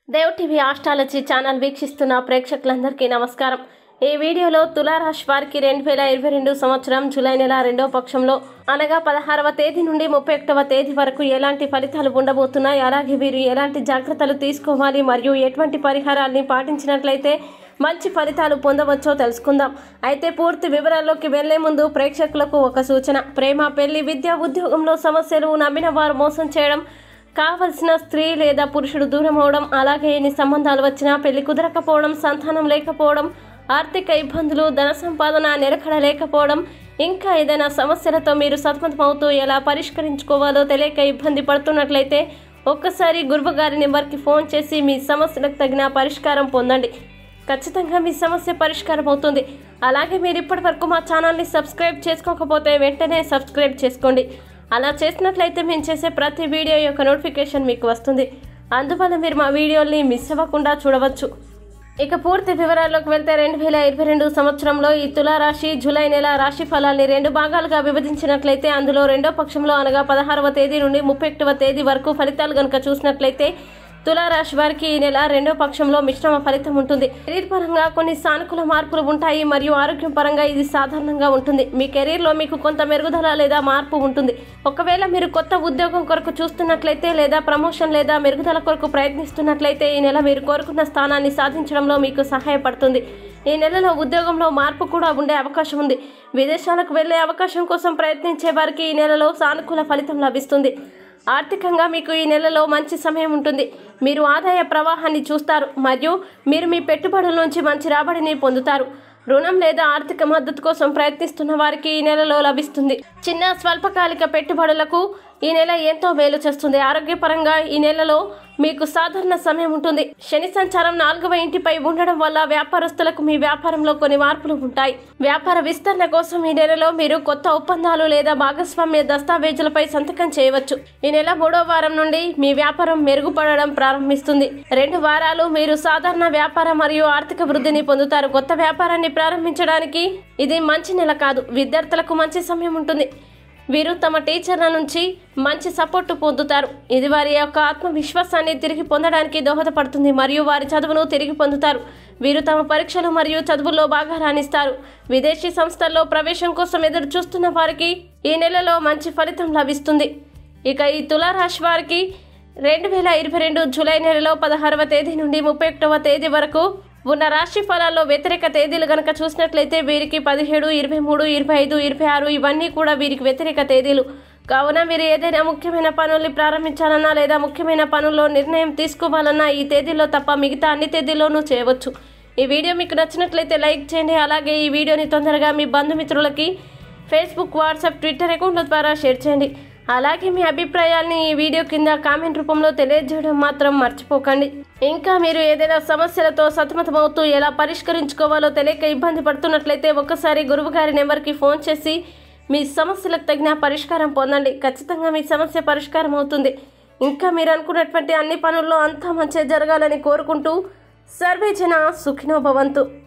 Dev TV astrology channel వీక్షిస్తున్న ప్రేక్షకులందరికీ నమస్కారం ఈ వీడియోలో తులారాశి వారికి రెండు వేల ఇరవై రెండు సంవత్సరం జూలై నెల రెండవ పక్షంలో అనగా పదహారవ తేదీ నుండి ముప్పై ఒకటవ తేదీ వరకు ఎలాంటి ఫలితాలు ఉండబోతున్నాయి అలాగే వీరు ఎలాంటి జాగ్రత్తలు తీసుకోవాలి మరియు ఎటువంటి పరిహారాల్ని పాటించినట్లయితే మంచి ఫలితాలు పొందవచ్చో తెలుసుకుందాం అయితే పూర్తి వివరాల్లోకి వెళ్లే ముందు ప్రేక్షకులకు ఒక సూచన ప్రేమ పెళ్లి విద్య ఉద్యోగంలో సమస్యలు నమ్మిన వారు మోసం చేయడం కావలసిన స్త్రీ లేదా పురుషుడు దూరం అవడం అలాగే ఎన్ని సంబంధాలు వచ్చినా పెళ్లి కుదరకపోవడం సంతానం లేకపోవడం ఆర్థిక ఇబ్బందులు ధన సంపాదన నిలకడ లేకపోవడం ఇంకా ఏదైనా సమస్యలతో మీరు సతమతమవుతూ ఎలా పరిష్కరించుకోవాలో తెలియక ఇబ్బంది పడుతున్నట్లయితే ఒక్కసారి గురువు గారి నెంబర్కి ఫోన్ చేసి మీ సమస్యలకు తగిన పరిష్కారం పొందండి ఖచ్చితంగా మీ సమస్య పరిష్కారం అవుతుంది అలాగే మీరు ఇప్పటి వరకు మా ఛానల్ని సబ్స్క్రైబ్ చేసుకోకపోతే వెంటనే సబ్స్క్రైబ్ చేసుకోండి అలా చేసినట్లయితే మేము చేసే ప్రతి వీడియో యొక్క నోటిఫికేషన్ మీకు వస్తుంది అందువల్ల మీరు మా వీడియోల్ని మిస్ అవ్వకుండా చూడవచ్చు ఇక పూర్తి వివరాల్లోకి వెళ్తే రెండు వేల ఇరవై రెండు సంవత్సరంలో ఈ తులారాశి జూలై నెల రాశి ఫలాల్ని రెండు భాగాలుగా విభజించినట్లయితే అందులో రెండో పక్షంలో అనగా పదహారవ తేదీ నుండి ముప్పై ఒకటవ తేదీ వరకు ఫలితాలు కనుక చూసినట్లయితే తులారాశి వారికి ఈ నెల రెండో పక్షంలో మిశ్రమ ఫలితం ఉంటుంది కెరీర్ పరంగా కొన్ని సానుకూల మార్పులు ఉంటాయి మరియు ఆరోగ్యం పరంగా ఇది సాధారణంగా ఉంటుంది మీ కెరీర్లో మీకు కొంత మెరుగుదల లేదా మార్పు ఉంటుంది ఒకవేళ మీరు కొత్త ఉద్యోగం కొరకు చూస్తున్నట్లయితే లేదా ప్రమోషన్ లేదా మెరుగుదల కొరకు ప్రయత్నిస్తున్నట్లయితే ఈ నెల మీరు కోరుకున్న స్థానాన్ని సాధించడంలో మీకు సహాయపడుతుంది ఈ నెలలో ఉద్యోగంలో మార్పు కూడా ఉండే అవకాశం ఉంది విదేశాలకు వెళ్లే అవకాశం కోసం ప్రయత్నించే వారికి ఈ నెలలో సానుకూల ఫలితం లభిస్తుంది ఆర్థికంగా మీకు ఈ నెలలో మంచి సమయం ఉంటుంది మీరు ఆదాయ ప్రవాహాన్ని చూస్తారు మరియు మీరు మీ పెట్టుబడుల నుంచి మంచి రాబడిని పొందుతారు రుణం లేదా ఆర్థిక మద్దతు కోసం ప్రయత్నిస్తున్న వారికి ఈ నెలలో లభిస్తుంది చిన్న స్వల్పకాలిక పెట్టుబడులకు ఈ నెల ఎంతో మేలు చేస్తుంది ఆరోగ్యపరంగా ఈ నెలలో మీకు సాధారణ సమయం ఉంటుంది శని సంచారం నాలుగవ ఇంటిపై ఉండడం వల్ల వ్యాపారస్తులకు మీ వ్యాపారంలో కొన్ని మార్పులు ఉంటాయి వ్యాపార విస్తరణ కోసం ఈ నెలలో మీరు కొత్త ఒప్పందాలు లేదా భాగస్వామ్య దస్తావేజులపై సంతకం చేయవచ్చు ఈ నెల మూడో వారం నుండి మీ వ్యాపారం మెరుగుపడడం ప్రారంభిస్తుంది రెండు వారాలు మీరు సాధారణ వ్యాపార మరియు ఆర్థిక వృద్ధిని పొందుతారు కొత్త వ్యాపారాన్ని ప్రారంభించడానికి ఇది మంచి నెల కాదు విద్యార్థులకు మంచి సమయం ఉంటుంది వీరు తమ టీచర్ల నుంచి మంచి సపోర్టు పొందుతారు ఇది వారి యొక్క ఆత్మవిశ్వాసాన్ని తిరిగి పొందడానికి దోహదపడుతుంది మరియు వారి చదువును తిరిగి పొందుతారు వీరు తమ పరీక్షలు మరియు చదువుల్లో బాగా రాణిస్తారు విదేశీ సంస్థల్లో ప్రవేశం కోసం ఎదురు చూస్తున్న వారికి ఈ నెలలో మంచి ఫలితం లభిస్తుంది ఇక ఈ తులారాశి వారికి రెండు వేల ఇరవై రెండు జూలై నెలలో పదహారవ తేదీ నుండి ముప్పై ఒకటవ తేదీ వరకు ఉన్న రాశి ఫలాల్లో వ్యతిరేక తేదీలు గనక చూసినట్లయితే వీరికి పదిహేడు ఇరవై మూడు ఇరవై ఐదు ఇరవై ఆరు ఇవన్నీ కూడా వీరికి వ్యతిరేక తేదీలు కావున మీరు ఏదైనా ముఖ్యమైన పనుల్ని ప్రారంభించాలన్నా లేదా ముఖ్యమైన పనుల్లో నిర్ణయం తీసుకోవాలన్నా ఈ తేదీలో తప్ప మిగతా అన్ని తేదీల్లోనూ చేయవచ్చు ఈ వీడియో మీకు నచ్చినట్లయితే లైక్ చేయండి అలాగే ఈ వీడియోని తొందరగా మీ బంధుమిత్రులకి ఫేస్బుక్ వాట్సాప్ ట్విట్టర్ అకౌంట్ల ద్వారా షేర్ చేయండి అలాగే మీ అభిప్రాయాల్ని ఈ వీడియో కింద కామెంట్ రూపంలో తెలియజేయడం మాత్రం మర్చిపోకండి ఇంకా మీరు ఏదైనా సమస్యలతో సతమతమవుతూ ఎలా పరిష్కరించుకోవాలో తెలియక ఇబ్బంది పడుతున్నట్లయితే ఒక్కసారి గురువుగారి నెంబర్కి ఫోన్ చేసి మీ సమస్యలకు తగిన పరిష్కారం పొందండి ఖచ్చితంగా మీ సమస్య పరిష్కారం అవుతుంది ఇంకా మీరు అనుకున్నటువంటి అన్ని పనుల్లో అంతా మంచి జరగాలని కోరుకుంటూ సర్వే జన సుఖినో భవంతు